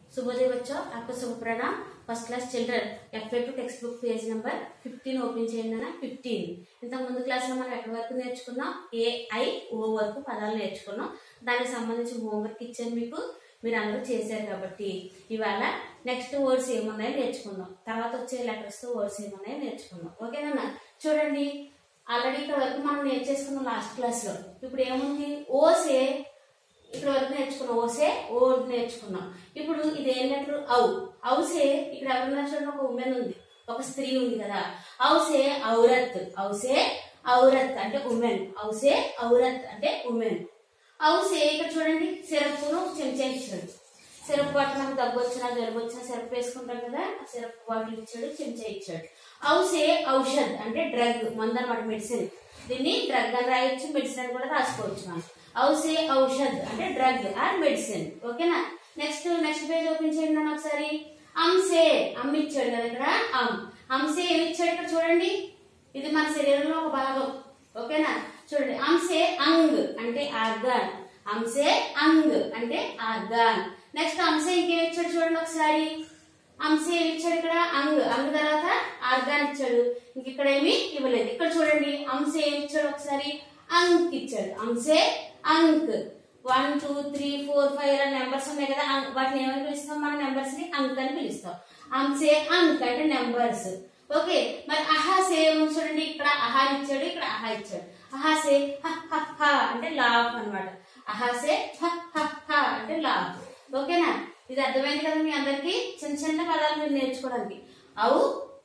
सुबोधय बच्चों आपका शुभ प्रणाम first class children FA two text book page number fifteen open చేయండి అన్న ఫిఫ్టీన్ ఇంతకు ముందు క్లాస్లో మనం ఎక్కడి వరకు నేర్చుకున్నాం ఏఐ ఓ వరకు పదాలు నేర్చుకున్నాం దానికి సంబంధించి హోంవర్క్ ఇచ్చాను మీకు మీరు అందరూ చేశారు కాబట్టి ఇవాళ నెక్స్ట్ వర్డ్స్ ఏమున్నాయో నేర్చుకుందాం తర్వాత వచ్చే లెటర్స్ తో వర్డ్స్ ఏమున్నాయో నేర్చుకుందాం ఓకేనా చూడండి ఆల్రెడీ ఇక్కడ వరకు మనం నేర్చేసుకున్నాం లాస్ట్ క్లాస్ లో ఇప్పుడు ఏముంది ఓసే ఇక్కడ వరకు నేర్చుకున్నాం ఓసే ఓ నేర్చుకున్నాం ఇప్పుడు ఇదేం లెటర్ ఔ ఔసే ఇక్కడ ఎవరన్నా చూడండి ఒక ఉమెన్ ఉంది ఒక స్త్రీ ఉంది కదా ఔసే ఔరత్ ఔసే ఔరత్ అంటే ఉమెన్ ఔసే ఔరత్ అంటే ఉమెన్ ఔసే ఇక్కడ చూడండి సిరప్ను చెంచా ఇచ్చాడు సిరప్ బాటిల్ మనకు దగ్గు వచ్చినా జలుబు వచ్చినా సిరప్ వేసుకుంటాం కదా ఆ సిరప్ బాటిల్ ఇచ్చాడు చెంచా ఇచ్చాడు ఔసే ఔషధ్ అంటే డ్రగ్ మందు అనమాట మెడిసిన్ దీన్ని డ్రగ్ అని రాయొచ్చు మెడిసిన్ అని కూడా రాసుకోవచ్చు మనం ఔసే ఔషధ్ అంటే డ్రగ్ ఆర్ మెడిసిన్ ఓకేనా నెక్స్ట్ నెక్స్ట్ పేజ్ ఓపెన్ చేయండి నన్ను ఒకసారి అంసే అమ్మ ఇచ్చాడు కదా ఇక్కడ అమ్ అంసే ఏమి ఇచ్చాడు ఇక్కడ చూడండి ఇది మన శరీరంలో ఒక భాగం ఓకేనా చూడండి అంసే అంగ్ అంటే ఆర్గాన్ అంసే అంగ్ అంటే ఆర్గాన్ నెక్స్ట్ అంసే ఇంకేం ఇచ్చాడు చూడండి ఒకసారి అంశం ఏమి ఇచ్చాడు ఇక్కడ అంగ్ అంగ్ తర్వాత ఆర్గాన్ ఇచ్చాడు ఇంక ఇక్కడ ఏమి ఇవ్వలేదు ఇక్కడ చూడండి అంశ ఏమి ఇచ్చాడు ఒకసారి అంక్ ఇచ్చాడు అంశే అంక్ one two three four five ఇలా నెంబర్స్ ఉన్నాయి కదా అం- వాటిని ఏమని పిలుస్తాం మన నెంబర్స్ ని అంక్ అని పిలుస్తాం అంశే అంక్ అంటే నెంబర్స్ ఓకే మరి అహాసే ఏమో చూడండి ఇక్కడ అహా ఇచ్చాడు ఇక్కడ అహా ఇచ్చాడు అహాసే హ హ హ అంటే లాఫ్ అన్నమాట అహాసే హ హ హ అంటే లాఫ్ ఓకేనా ఇది అర్థమైంది కదా మీ అందరికి చిన్న చిన్న పదాలు మీరు నేర్చుకోవడానికి అవు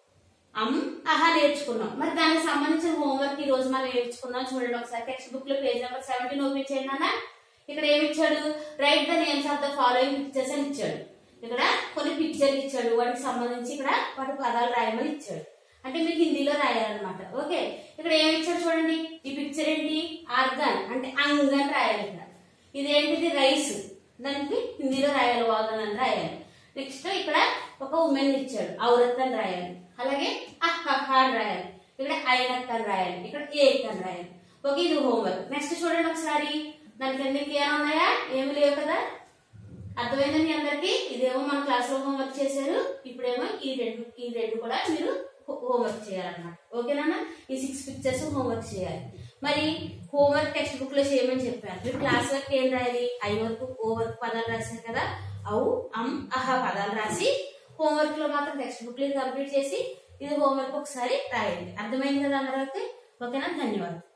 అమ్ అహా నేర్చుకున్నాం మరి దానికి సంబంధించిన హోంవర్క్ ఈ రోజు మనం నేర్చుకున్నాం చూడండి ఒకసారి టెక్స్ట్ బుక్ లో పేజ్ నెంబర్ సెవెంటీన్ ఓపెన్ చేయండి అన్న ఇక్కడ ఏమి ఇచ్చాడు write the names of the following pictures అని ఇచ్చాడు ఇక్కడ కొన్ని పిక్చర్లు ఇచ్చాడు వాటికి సంబంధించి ఇక్కడ వాటి పదాలు రాయమని ఇచ్చాడు అంటే మీకు హిందీలో రాయాలన్నమాట ఓకే ఇక్కడ ఏమి ఇచ్చాడు చూడండి ఈ పిక్చర్ ఏంటి ఆర్గాన్ అంటే అంగ్ అని రాయాలి ఇక్కడ ఇదేంటిది రైస్ దానికి హిందీలో రాయాలి వాగన్ అని రాయాలి నెక్స్ట్ ఇక్కడ ఒక ఉమెన్ ఇచ్చాడు ఔరత్ అని రాయాలి అలాగే అహ్ అని రాయాలి ఇక్కడ ఐనక్ అని రాయాలి ఇక్కడ ఏక్ అని రాయాలి ఓకే ఇది హోంవర్క్ నెక్స్ట్ చూడండి ఒకసారి దానికి ఎందుకు ఏమైనా ఉన్నాయా ఏమి లేవు కదా అర్థమైందా మీ అందరికి ఇదేమో మన క్లాస్ లో హోంవర్క్ చేశారు ఇప్పుడేమో ఈ రెండు ఈ రెండు కూడా మీరు హోంవర్క్ చేయాలన్నమాట ఓకేనా ఈ సిక్స్ పిక్చర్స్ హోంవర్క్ చేయాలి మరి హోంవర్క్ టెక్స్ట్ బుక్ లో చేయమని చెప్పారు మీరు క్లాస్ వర్క్ ఏం రాయాలి ఐ వరకు ఓ వరకు పదాలు రాశారు కదా ఔ అమ్ అహ పదాలు రాసి హోంవర్క్ లో మాత్రం టెక్స్ట్ బుక్ లో కంప్లీట్ చేసి ఇది హోంవర్క్ ఒకసారి రాయండి అర్థమైంది కదా అందరికి ఓకేనా ధన్యవాదాలు